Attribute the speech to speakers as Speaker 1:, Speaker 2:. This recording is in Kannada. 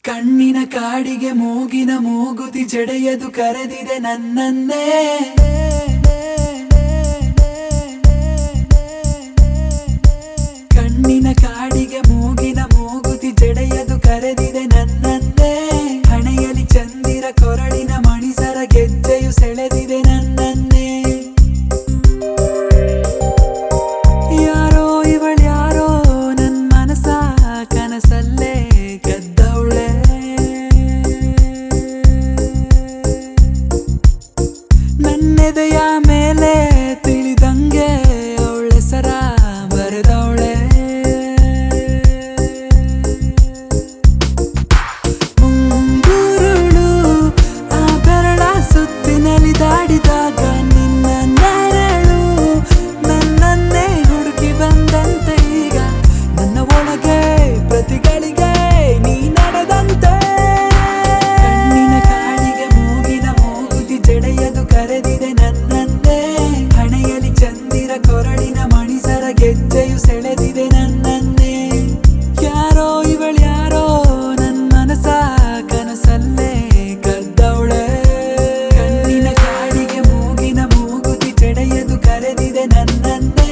Speaker 1: ಕಣ್ಣಿನ ಕಾಡಿಗೆ ಮೂಗಿನ ಮೂಗುತಿ ಜಡೆಯದು ಕರೆದಿದೆ ನನ್ನನ್ನೇ ಕಣ್ಣಿನ ಕಾಡಿಗೆ ಮೂಗಿನ ಮೂಗುತಿ ಜಡೆಯದು ಕರೆದಿದೆ ನನ್ನನ್ನೇ ಹಣೆಯಲಿ ಚಂದಿರ ಕೊರಳಿನ ಮಣಿಸರ ಗೆಜ್ಜೆಯು ಸೆಳೆದಿದೆ ನನ್ನನ್ನೇ ಯಾರೋ ಇವಳ್ಯಾರೋ ನನ್ ಮನಸ ಕನಸಲ್ಲೇ ಗೆದ್ದವಳೆ ನನ್ನೆದೆಯ ಮೇಲೆ ತಿಳಿದಂಗೆ ಅವಳೆಸರ ಬರೆದವಳೆ ಮುಂಗುರುಳು ಆ ಬೆರಳ ಸುತ್ತಿನಲ್ಲಿ ದಾಡಿದಾಗ ನಿನ್ನ ನೆರಳು ನನ್ನನ್ನೇ ಹುಡುಕಿ ಬಂದಂತೆ ಈಗ ನನ್ನ ಒಳಗೆ ಪ್ರತಿಗಳಿಗೆ ನೀ ನಡೆದಂತೆ ಕಣ್ಣಿನ ಕಾಡಿಗೆ ಮೂಗಿನ ಮೂಗುತಿ ಜಡೆಯದು ಕರೆದಿದೆ ನನ್ನನ್ನೇ ಹಣೆಯಲಿ ಚಂದಿರ ಕೊರಳಿನ ಮಣಿಸರ ಗೆಜ್ಜೆಯು ಸೆಳೆದಿದೆ ನನ್ನನ್ನೇ ಯಾರೋ ಇವಳ್ಯಾರೋ ನನ್ ಮನಸ ಕನಸಲ್ಲೇ ಕದ್ದವಳೆ ಕಣ್ಣಿನ ಕಾಡಿಗೆ ಮೂಗಿನ ಮೂಗುತಿ ಜಡೆಯದು ಕರೆದಿದೆ ನನ್ನನ್ನೇ